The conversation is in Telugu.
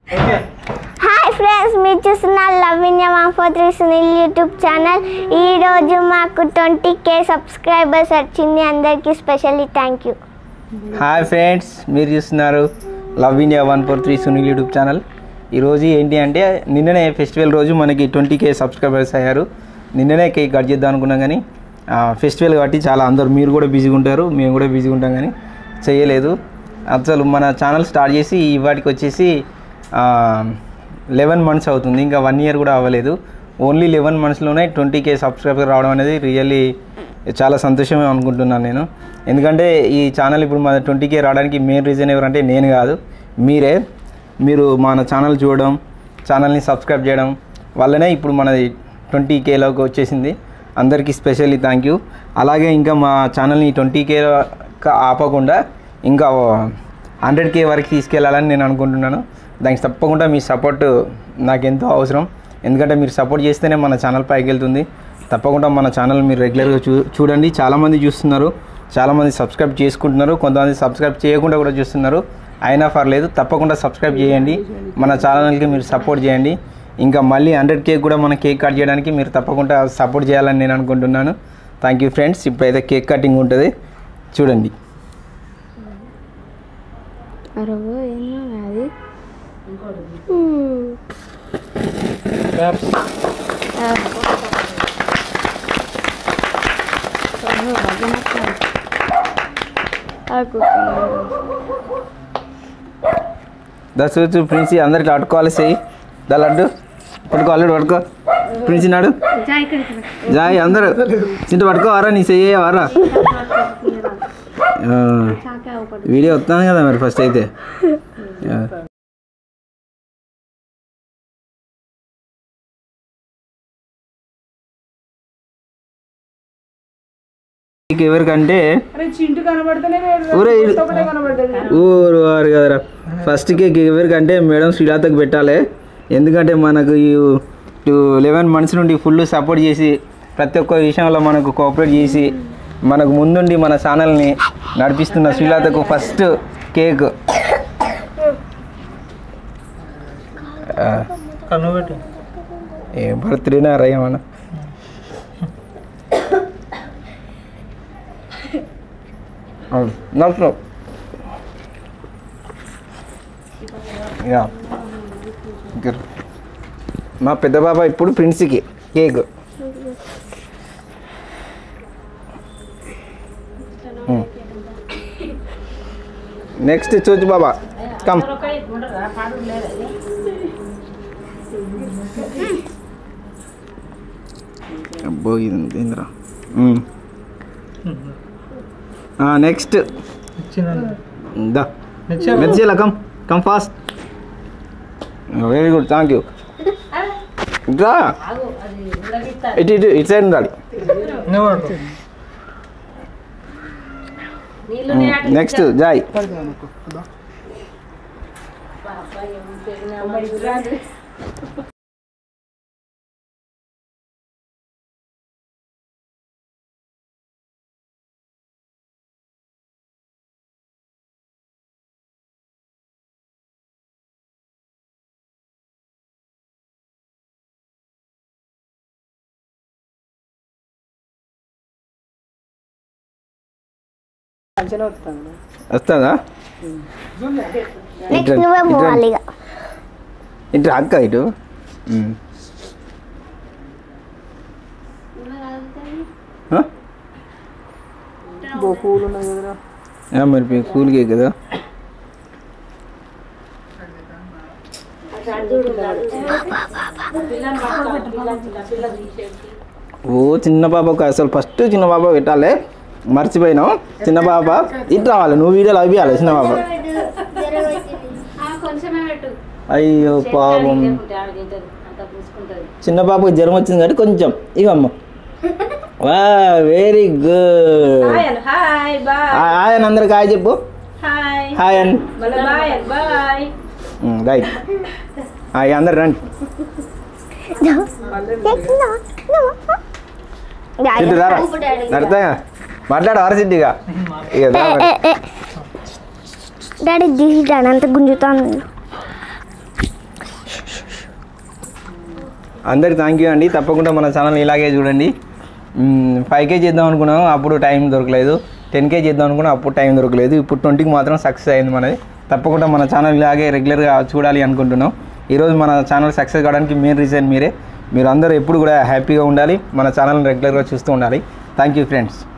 హాయ్ ఫ్రెండ్స్ మీరు చూస్తున్న లవిన్య one four three Sunil YouTube channel ఈరోజు మాకు ట్వంటీ కే సబ్స్క్రైబర్స్ వచ్చింది అందరికీ specially thank you hi friends మీరు చూస్తున్నారు love India one four three Sunil YouTube channel ఈరోజు ఏంటి అంటే నిన్ననే ఫెస్టివల్ రోజు మనకి ట్వంటీ కే సబ్స్క్రైబర్స్ అయ్యారు నిన్ననే కేక్ కట్ చేద్దాం అనుకున్నాం కానీ ఆ, ఫెస్టివల్ కాబట్టి చాలా అందరు మీరు కూడా బిజీగా ఉంటారు మేము కూడా బిజీగా ఉంటాం కానీ చేయలేదు అసలు మన ఛానల్ స్టార్ట్ చేసి ఇవాటికి వచ్చేసి లెవెన్ మంత్స్ అవుతుంది ఇంకా వన్ ఇయర్ కూడా అవ్వలేదు ఓన్లీ లెవెన్ మంత్స్లోనే ట్వంటీ కే సబ్స్క్రైబర్ రావడం అనేది రియల్లీ చాలా సంతోషమే అనుకుంటున్నాను నేను ఎందుకంటే ఈ ఛానల్ ఇప్పుడు మన ట్వంటీ కే రావడానికి మెయిన్ రీజన్ ఎవరంటే నేను కాదు మీరే మీరు మన ఛానల్ చూడడం ఛానల్ని సబ్స్క్రైబ్ చేయడం వల్లనే ఇప్పుడు మనది ట్వంటీ కేలోకి వచ్చేసింది అందరికీ స్పెషల్లీ థ్యాంక్ యూ అలాగే ఇంకా మా ఛానల్ని ట్వంటీ కే ఆపకుండా ఇంకా హండ్రెడ్ కే వరకు తీసుకెళ్ళాలని నేను అనుకుంటున్నాను దానికి తప్పకుండా మీ సపోర్ట్ నాకు ఎంతో అవసరం ఎందుకంటే మీరు సపోర్ట్ చేస్తేనే మన ఛానల్ పైకి వెళ్తుంది తప్పకుండా మన ఛానల్ మీరు రెగ్యులర్గా చూ చూడండి చాలామంది చూస్తున్నారు చాలామంది సబ్స్క్రైబ్ చేసుకుంటున్నారు కొంతమంది సబ్స్క్రైబ్ చేయకుండా కూడా చూస్తున్నారు అయినా పర్లేదు తప్పకుండా సబ్స్క్రైబ్ చేయండి మన ఛానల్కి మీరు సపోర్ట్ చేయండి ఇంకా మళ్ళీ హండ్రెడ్ కేక్ కూడా మన కేక్ కట్ చేయడానికి మీరు తప్పకుండా సపోర్ట్ చేయాలని నేను అనుకుంటున్నాను థ్యాంక్ యూ ఫ్రెండ్స్ ఇప్పుడైతే కేక్ కటింగ్ ఉంటుంది చూడండి అరవై అది దస్ వచ్చి ప్రిన్సి అందరికి అట్టుకోవాలి చెయ్యి దా లడ్డు పట్టుకో అల్లుడు పట్టుకో ప్రిన్సి నాడు జాయ్ అందరు చింత పట్టుకో వారా నీ చెయ్యి వారా ఆ, వీడియో వస్తాను కదా మరి ఫస్ట్ అయితే ఆ. నీకు ఎవరికంటే ఊరే ఊరు వారు కదరా ఫస్ట్ కేక్ ఎవరికంటే మేడం శ్రీలాతకు పెట్టాలి ఎందుకంటే మనకు ఈ టూ లెవెన్ మంత్స్ నుండి ఫుల్ సపోర్ట్ చేసి ప్రతి ఒక్క విషయంలో మనకు కోఆపరేట్ చేసి మనకు ముందుండి మన ఛానల్ని నడిపిస్తున్న శ్రీలాతకు ఫస్ట్ కేక్ ఏ బర్త్డేనా రయ్యమన్నా నవ్వు యా ఇక్కడ. మా పెద్ద బాబా ఇప్పుడు ప్రిన్స్కి కేక్ నెక్స్ట్ చూచు బాబా కమ్ అబ్బో ఇది ఏంద్రా నెక్స్ట్ దా మెర్చిలా come come fast very good thank you రా ఇటు ఇటు ఇటు సైడ్ ఉండాలి నెక్స్ట్ జాయ్ వస్తుందా నెక్స్ట్ నువ్వే పోవాలి ఇక ఇటు అక్క ఇటు ఉమ్. ఆ? ఆ, మరి మీ కూల్ కేక్ కదా ఓ చిన్న పాపకు అసలు ఫస్ట్ చిన్న పాప పెట్టాలి మర్చిపోయినావు చిన్న పాప ఇటు రావాలి నువ్వు వీడియోలు అవ్వాలి చిన్న పాప అయ్యో పాపం చిన్న పాపకు జ్వరం వచ్చింది కాబట్టి కొంచెం ఇక అమ్మ వా వెరీ గుడ్ హాయ్ బాయ్ ఆయన అందరికి హాయ్ చెప్పు హాయ్ హాయ్ అని మళ్ళీ బాయ్ బాయ్ రైట్ హాయ్ అందరు రండి సిద్ధు దారా నడతా మాట్లాడు అరసిద్ధిగా ఇక దా మరి. డాడీ తీసిడాడు అంత గుంజుతాను అందరికి థ్యాంక్ యూ అండి తప్పకుండా మన ఛానల్ ఇలాగే చూడండి ఫైవ్ కే చేద్దాం అనుకున్నాం అప్పుడు టైం దొరకలేదు టెన్ కే చేద్దాం అనుకున్నాం అప్పుడు టైం దొరకలేదు ఇప్పుడు ట్వంటీకి మాత్రం సక్సెస్ అయింది మనది తప్పకుండా మన ఛానల్ ఇలాగే రెగ్యులర్గా చూడాలి అనుకుంటున్నాం ఈరోజు మన ఛానల్ సక్సెస్ కావడానికి మెయిన్ రీజన్ మీరే మీరు అందరూ ఎప్పుడు కూడా హ్యాపీగా ఉండాలి మన ఛానల్ని రెగ్యులర్గా చూస్తూ ఉండాలి థ్యాంక్ యూ ఫ్రెండ్స్